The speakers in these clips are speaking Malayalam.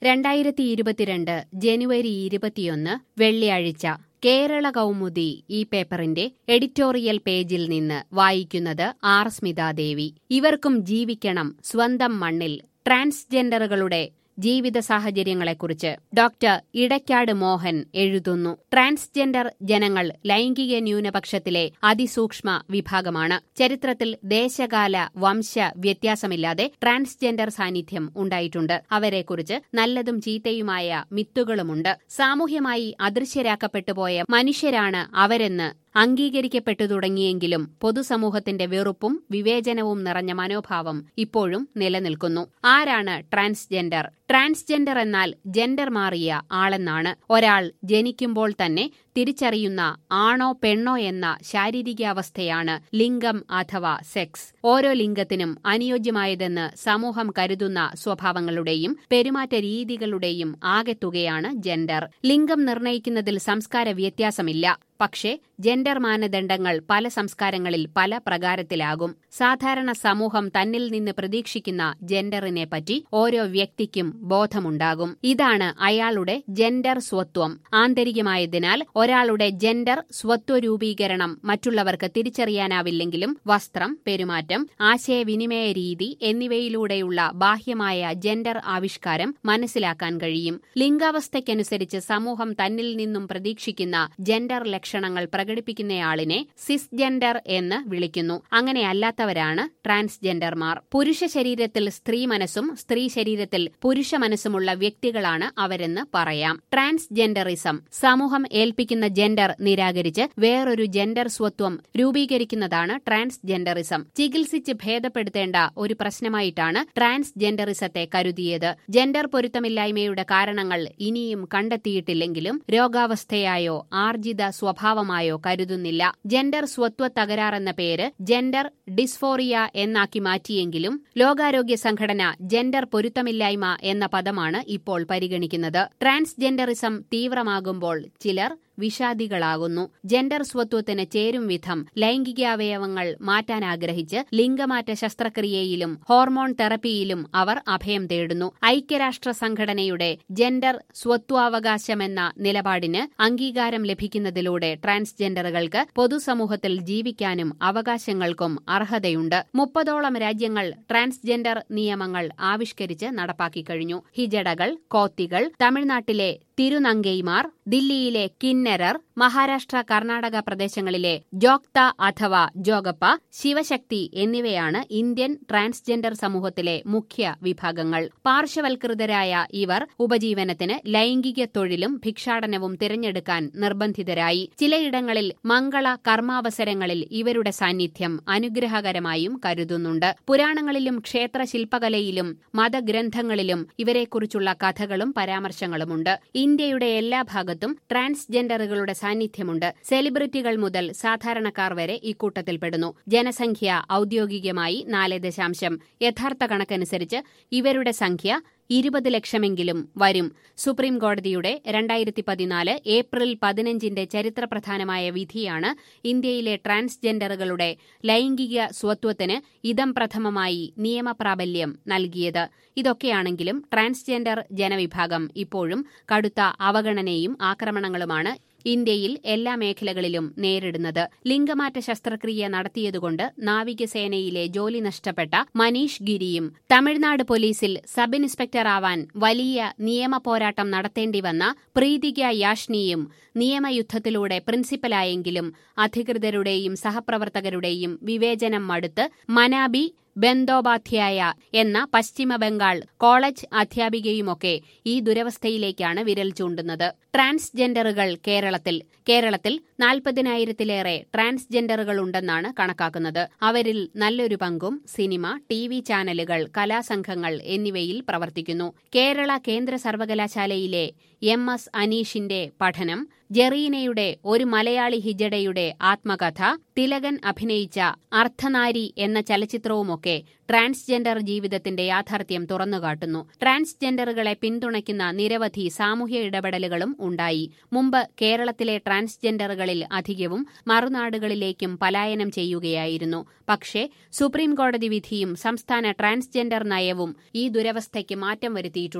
രണ്ടായിരത്തി ഇരുപത്തിരണ്ട് ജനുവരി ഇരുപത്തിയൊന്ന് വെള്ളിയാഴ്ച കേരള കൗമുദി ഈ പേപ്പറിന്റെ എഡിറ്റോറിയൽ പേജിൽ നിന്ന് വായിക്കുന്നത് ആർ സ്മിതാദേവി ഇവർക്കും ജീവിക്കണം സ്വന്തം മണ്ണിൽ ട്രാൻസ്ജെൻഡറുകളുടെ ജീവിത സാഹചര്യങ്ങളെക്കുറിച്ച് ഡോക്ടർ ഇടയ്ക്കാട് മോഹൻ എഴുതുന്നു ട്രാൻസ്ജെൻഡർ ജനങ്ങൾ ലൈംഗിക ന്യൂനപക്ഷത്തിലെ അതിസൂക്ഷ്മ വിഭാഗമാണ് ചരിത്രത്തിൽ ദേശകാല വംശ വ്യത്യാസമില്ലാതെ ട്രാൻസ്ജെൻഡർ സാന്നിധ്യം ഉണ്ടായിട്ടുണ്ട് അവരെക്കുറിച്ച് നല്ലതും ചീത്തയുമായ മിത്തുകളുമുണ്ട് സാമൂഹ്യമായി അദൃശ്യരാക്കപ്പെട്ടുപോയ മനുഷ്യരാണ് അവരെന്ന് അംഗീകരിക്കപ്പെട്ടു തുടങ്ങിയെങ്കിലും പൊതുസമൂഹത്തിന്റെ വെറുപ്പും വിവേചനവും നിറഞ്ഞ മനോഭാവം ഇപ്പോഴും നിലനിൽക്കുന്നു ആരാണ് ട്രാൻസ്ജെൻഡർ ട്രാൻസ്ജെൻഡർ എന്നാൽ ജെൻഡർ മാറിയ ആളെന്നാണ് ഒരാൾ ജനിക്കുമ്പോൾ തന്നെ തിരിച്ചറിയുന്ന ആണോ പെണ്ണോ എന്ന ശാരീരികാവസ്ഥയാണ് ലിംഗം അഥവാ സെക്സ് ഓരോ ലിംഗത്തിനും അനുയോജ്യമായതെന്ന് സമൂഹം കരുതുന്ന സ്വഭാവങ്ങളുടെയും പെരുമാറ്റ രീതികളുടെയും ആകെത്തുകയാണ് ജെൻഡർ ലിംഗം നിർണയിക്കുന്നതിൽ സംസ്കാര വ്യത്യാസമില്ല പക്ഷേ ജെൻഡർ മാനദണ്ഡങ്ങൾ പല സംസ്കാരങ്ങളിൽ പല പ്രകാരത്തിലാകും സാധാരണ സമൂഹം തന്നിൽ നിന്ന് പ്രതീക്ഷിക്കുന്ന ജെൻഡറിനെ പറ്റി ഓരോ വ്യക്തിക്കും ബോധമുണ്ടാകും ഇതാണ് അയാളുടെ ജെൻഡർ സ്വത്വം ആന്തരികമായതിനാൽ ഒരാളുടെ ജെൻഡർ സ്വത്വ രൂപീകരണം മറ്റുള്ളവർക്ക് തിരിച്ചറിയാനാവില്ലെങ്കിലും വസ്ത്രം പെരുമാറ്റം ആശയവിനിമയ രീതി എന്നിവയിലൂടെയുള്ള ബാഹ്യമായ ജെൻഡർ ആവിഷ്കാരം മനസ്സിലാക്കാൻ കഴിയും ലിംഗാവസ്ഥയ്ക്കനുസരിച്ച് സമൂഹം തന്നിൽ നിന്നും പ്രതീക്ഷിക്കുന്ന ജെൻഡർ ലക്ഷണങ്ങൾ പ്രകടിപ്പിക്കുന്നയാളിനെ സിസ് ജെൻഡർ എന്ന് വിളിക്കുന്നു അങ്ങനെയല്ലാത്തവരാണ് ട്രാൻസ്ജെൻഡർമാർ പുരുഷ ശരീരത്തിൽ സ്ത്രീ മനസ്സും സ്ത്രീ ശരീരത്തിൽ പുരുഷ മനസ്സുമുള്ള വ്യക്തികളാണ് അവരെന്ന് പറയാം ട്രാൻസ്ജെൻഡറിസം സമൂഹം ഏൽപ്പിക്കുന്ന ജെൻഡർ നിരാകരിച്ച് വേറൊരു ജെൻഡർ സ്വത്വം രൂപീകരിക്കുന്നതാണ് ട്രാൻസ്ജെൻഡറിസം ചികിത്സിച്ച് ഭേദപ്പെടുത്തേണ്ട ഒരു പ്രശ്നമായിട്ടാണ് ട്രാൻസ്ജെൻഡറിസത്തെ കരുതിയത് ജെൻഡർ പൊരുത്തമില്ലായ്മയുടെ കാരണങ്ങൾ ഇനിയും കണ്ടെത്തിയിട്ടില്ലെങ്കിലും രോഗാവസ്ഥയായോ ആർജിത സ്വഭാവമായോ കരുതുന്നില്ല ജെൻഡർ സ്വത്വ തകരാറെന്ന പേര് ജെൻഡർ ഡിസ്ഫോറിയ എന്നാക്കി മാറ്റിയെങ്കിലും ലോകാരോഗ്യ സംഘടന ജെൻഡർ പൊരുത്തമില്ലായ്മ എന്ന പദമാണ് ഇപ്പോൾ പരിഗണിക്കുന്നത് ട്രാൻസ്ജെൻഡറിസം തീവ്രമാകുമ്പോൾ ചിലർ വിഷാദികളാകുന്നു ജെൻഡർ സ്വത്വത്തിന് ചേരും വിധം ലൈംഗികാവയവങ്ങൾ മാറ്റാൻ ആഗ്രഹിച്ച് ലിംഗമാറ്റ ശസ്ത്രക്രിയയിലും ഹോർമോൺ തെറപ്പിയിലും അവർ അഭയം തേടുന്നു ഐക്യരാഷ്ട്ര സംഘടനയുടെ ജെൻഡർ സ്വത്വാവകാശമെന്ന നിലപാടിന് അംഗീകാരം ലഭിക്കുന്നതിലൂടെ ട്രാൻസ്ജെൻഡറുകൾക്ക് പൊതുസമൂഹത്തിൽ ജീവിക്കാനും അവകാശങ്ങൾക്കും അർഹതയുണ്ട് മുപ്പതോളം രാജ്യങ്ങൾ ട്രാൻസ്ജെൻഡർ നിയമങ്ങൾ ആവിഷ്കരിച്ച് നടപ്പാക്കി കഴിഞ്ഞു ഹിജടകൾ കോത്തികൾ തമിഴ്നാട്ടിലെ തിരുനങ്കൈമാർ ദില്ലിയിലെ കിന്നരർ മഹാരാഷ്ട്ര കർണാടക പ്രദേശങ്ങളിലെ ജോക്ത അഥവാ ജോഗപ്പ ശിവശക്തി എന്നിവയാണ് ഇന്ത്യൻ ട്രാൻസ്ജെൻഡർ സമൂഹത്തിലെ മുഖ്യ വിഭാഗങ്ങൾ പാർശ്വവൽകൃതരായ ഇവർ ഉപജീവനത്തിന് ലൈംഗിക തൊഴിലും ഭിക്ഷാടനവും തിരഞ്ഞെടുക്കാൻ നിർബന്ധിതരായി ചിലയിടങ്ങളിൽ മംഗള കർമാവസരങ്ങളിൽ ഇവരുടെ സാന്നിധ്യം അനുഗ്രഹകരമായും കരുതുന്നുണ്ട് പുരാണങ്ങളിലും ക്ഷേത്ര ശില്പകലയിലും മതഗ്രന്ഥങ്ങളിലും ഇവരെക്കുറിച്ചുള്ള കഥകളും പരാമർശങ്ങളുമുണ്ട് ഇന്ത്യയുടെ എല്ലാ ഭാഗത്തും ട്രാൻസ്ജെൻഡറുകളുടെ സാന്നിധ്യമുണ്ട് സെലിബ്രിറ്റികൾ മുതൽ സാധാരണക്കാർ വരെ ഇക്കൂട്ടത്തിൽപ്പെടുന്നു ജനസംഖ്യ ഔദ്യോഗികമായി നാല് ദശാംശം യഥാർത്ഥ കണക്കനുസരിച്ച് ഇവരുടെ സംഖ്യ ഇരുപത് ലക്ഷമെങ്കിലും വരും സുപ്രീം കോടതിയുടെ രണ്ടായിരത്തി പതിനാല് ഏപ്രിൽ പതിനഞ്ചിന്റെ ചരിത്രപ്രധാനമായ വിധിയാണ് ഇന്ത്യയിലെ ട്രാൻസ്ജെൻഡറുകളുടെ ലൈംഗിക സ്വത്വത്തിന് ഇതം പ്രഥമമായി നിയമപ്രാബല്യം നൽകിയത് ഇതൊക്കെയാണെങ്കിലും ട്രാൻസ്ജെൻഡർ ജനവിഭാഗം ഇപ്പോഴും കടുത്ത അവഗണനയും ആക്രമണങ്ങളുമാണ് ഇന്ത്യയിൽ എല്ലാ മേഖലകളിലും നേരിടുന്നത് ലിംഗമാറ്റ ശസ്ത്രക്രിയ നടത്തിയതുകൊണ്ട് നാവികസേനയിലെ ജോലി നഷ്ടപ്പെട്ട മനീഷ് ഗിരിയും തമിഴ്നാട് പോലീസിൽ സബ് ഇൻസ്പെക്ടർ ആവാൻ വലിയ നിയമ പോരാട്ടം നടത്തേണ്ടി വന്ന പ്രീതിക യാഷ്നിയും നിയമയുദ്ധത്തിലൂടെ പ്രിൻസിപ്പലായെങ്കിലും അധികൃതരുടെയും സഹപ്രവർത്തകരുടെയും വിവേചനം മടുത്ത് മനാബി ബന്ദോപാധ്യായ എന്ന പശ്ചിമബംഗാൾ കോളേജ് അധ്യാപികയുമൊക്കെ ഈ ദുരവസ്ഥയിലേക്കാണ് വിരൽ ചൂണ്ടുന്നത് ട്രാൻസ്ജെൻഡറുകൾ കേരളത്തിൽ കേരളത്തിൽ നാൽപ്പതിനായിരത്തിലേറെ ട്രാൻസ്ജെൻഡറുകൾ ഉണ്ടെന്നാണ് കണക്കാക്കുന്നത് അവരിൽ നല്ലൊരു പങ്കും സിനിമ ടി വി ചാനലുകൾ കലാസംഘങ്ങൾ എന്നിവയിൽ പ്രവർത്തിക്കുന്നു കേരള കേന്ദ്ര സർവകലാശാലയിലെ എം എസ് അനീഷിന്റെ പഠനം ജെറീനയുടെ ഒരു മലയാളി ഹിജഡയുടെ ആത്മകഥ തിലകൻ അഭിനയിച്ച അർദ്ധനാരി എന്ന ചലച്ചിത്രവുമൊക്കെ ട്രാൻസ്ജെൻഡർ ജീവിതത്തിന്റെ യാഥാർത്ഥ്യം തുറന്നുകാട്ടുന്നു ട്രാൻസ്ജെൻഡറുകളെ പിന്തുണയ്ക്കുന്ന നിരവധി സാമൂഹ്യ ഇടപെടലുകളും ഉണ്ടായി മുമ്പ് കേരളത്തിലെ ട്രാൻസ്ജെൻഡറുകളിൽ അധികവും മറുനാടുകളിലേക്കും പലായനം ചെയ്യുകയായിരുന്നു പക്ഷേ സുപ്രീം കോടതി വിധിയും സംസ്ഥാന ട്രാൻസ്ജെൻഡർ നയവും ഈ ദുരവസ്ഥയ്ക്ക് മാറ്റം വരുത്തിയിട്ടുണ്ട്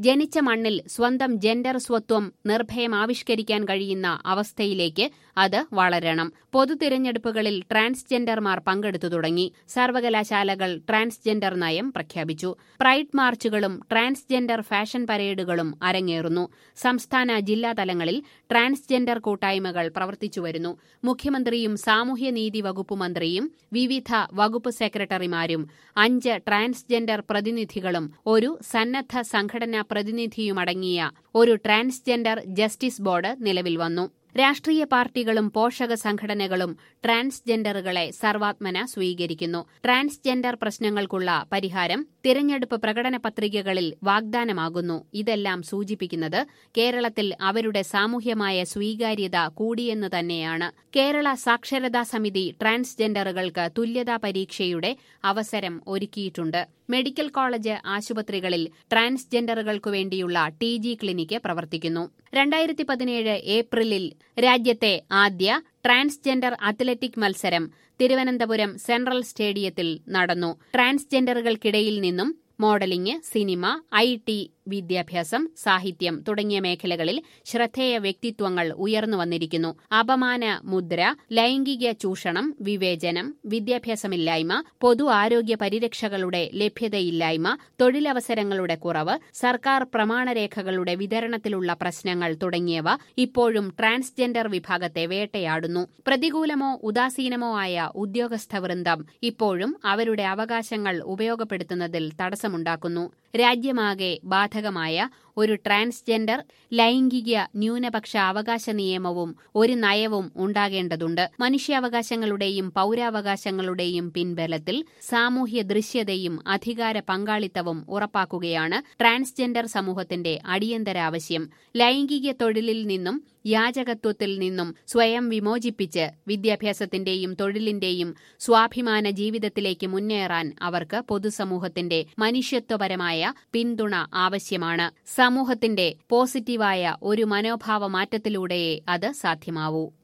ജനിച്ച മണ്ണിൽ സ്വന്തം ജെൻഡർ സ്വത്വം നിർഭയം ആവിഷ്കരിക്കാൻ കഴിയുന്ന അവസ്ഥയിലേക്ക് അത് വളരണം പൊതു തിരഞ്ഞെടുപ്പുകളിൽ ട്രാൻസ്ജെൻഡർമാർ പങ്കെടുത്തു തുടങ്ങി സർവകലാശാലകൾ ട്രാൻസ്ജെൻഡർ നയം പ്രഖ്യാപിച്ചു പ്രൈഡ് മാർച്ചുകളും ട്രാൻസ്ജെൻഡർ ഫാഷൻ പരേഡുകളും അരങ്ങേറുന്നു സംസ്ഥാന ജില്ലാ തലങ്ങളിൽ ട്രാൻസ്ജെൻഡർ കൂട്ടായ്മകൾ പ്രവർത്തിച്ചുവരുന്നു മുഖ്യമന്ത്രിയും സാമൂഹ്യനീതി വകുപ്പ് മന്ത്രിയും വിവിധ വകുപ്പ് സെക്രട്ടറിമാരും അഞ്ച് ട്രാൻസ്ജെൻഡർ പ്രതിനിധികളും ഒരു സന്നദ്ധ സംഘടനാ പ്രതിനിധിയുമടങ്ങിയ ഒരു ട്രാൻസ്ജെൻഡർ ജസ്റ്റിസ് ബോർഡ് നിലവിൽ വന്നു രാഷ്ട്രീയ പാർട്ടികളും പോഷക സംഘടനകളും ട്രാൻസ്ജെൻഡറുകളെ സർവാത്മന സ്വീകരിക്കുന്നു ട്രാൻസ്ജെൻഡർ പ്രശ്നങ്ങൾക്കുള്ള പരിഹാരം തിരഞ്ഞെടുപ്പ് പ്രകടന പത്രികകളിൽ വാഗ്ദാനമാകുന്നു ഇതെല്ലാം സൂചിപ്പിക്കുന്നത് കേരളത്തിൽ അവരുടെ സാമൂഹ്യമായ സ്വീകാര്യത കൂടിയെന്ന് തന്നെയാണ് കേരള സാക്ഷരതാ സമിതി ട്രാൻസ്ജെൻഡറുകൾക്ക് തുല്യതാ പരീക്ഷയുടെ അവസരം ഒരുക്കിയിട്ടുണ്ട് മെഡിക്കൽ കോളേജ് ആശുപത്രികളിൽ ട്രാൻസ്ജെൻഡറുകൾക്കു വേണ്ടിയുള്ള ടി ജി ക്ലിനിക്ക് പ്രവർത്തിക്കുന്നു രണ്ടായിരത്തി പതിനേഴ് ഏപ്രിലിൽ രാജ്യത്തെ ആദ്യ ട്രാൻസ്ജെൻഡർ അത്ലറ്റിക് മത്സരം തിരുവനന്തപുരം സെൻട്രൽ സ്റ്റേഡിയത്തിൽ നടന്നു ട്രാൻസ്ജെൻഡറുകൾക്കിടയിൽ നിന്നും മോഡലിംഗ് സിനിമ ഐ ടി വിദ്യാഭ്യാസം സാഹിത്യം തുടങ്ങിയ മേഖലകളിൽ ശ്രദ്ധേയ വ്യക്തിത്വങ്ങൾ ഉയർന്നു വന്നിരിക്കുന്നു അപമാന മുദ്ര ലൈംഗിക ചൂഷണം വിവേചനം വിദ്യാഭ്യാസമില്ലായ്മ പൊതു ആരോഗ്യ പരിരക്ഷകളുടെ ലഭ്യതയില്ലായ്മ തൊഴിലവസരങ്ങളുടെ കുറവ് സർക്കാർ പ്രമാണരേഖകളുടെ വിതരണത്തിലുള്ള പ്രശ്നങ്ങൾ തുടങ്ങിയവ ഇപ്പോഴും ട്രാൻസ്ജെൻഡർ വിഭാഗത്തെ വേട്ടയാടുന്നു പ്രതികൂലമോ ഉദാസീനമോ ആയ ഉദ്യോഗസ്ഥ വൃന്ദം ഇപ്പോഴും അവരുടെ അവകാശങ്ങൾ ഉപയോഗപ്പെടുത്തുന്നതിൽ തടസ്സമുണ്ടാക്കുന്നു രാജ്യമാകെ ബാധകമായ ഒരു ട്രാൻസ്ജെൻഡർ ലൈംഗിക ന്യൂനപക്ഷ അവകാശ നിയമവും ഒരു നയവും ഉണ്ടാകേണ്ടതുണ്ട് മനുഷ്യാവകാശങ്ങളുടെയും പൌരാവകാശങ്ങളുടെയും പിൻബലത്തിൽ സാമൂഹ്യ ദൃശ്യതയും അധികാര പങ്കാളിത്തവും ഉറപ്പാക്കുകയാണ് ട്രാൻസ്ജെൻഡർ സമൂഹത്തിന്റെ അടിയന്തര ആവശ്യം ലൈംഗിക തൊഴിലിൽ നിന്നും യാചകത്വത്തിൽ നിന്നും സ്വയം വിമോചിപ്പിച്ച് വിദ്യാഭ്യാസത്തിന്റെയും തൊഴിലിന്റെയും സ്വാഭിമാന ജീവിതത്തിലേക്ക് മുന്നേറാൻ അവർക്ക് പൊതുസമൂഹത്തിന്റെ മനുഷ്യത്വപരമായ പിന്തുണ ആവശ്യമാണ് സമൂഹത്തിന്റെ പോസിറ്റീവായ ഒരു മനോഭാവ മാറ്റത്തിലൂടെയേ അത് സാധ്യമാവൂ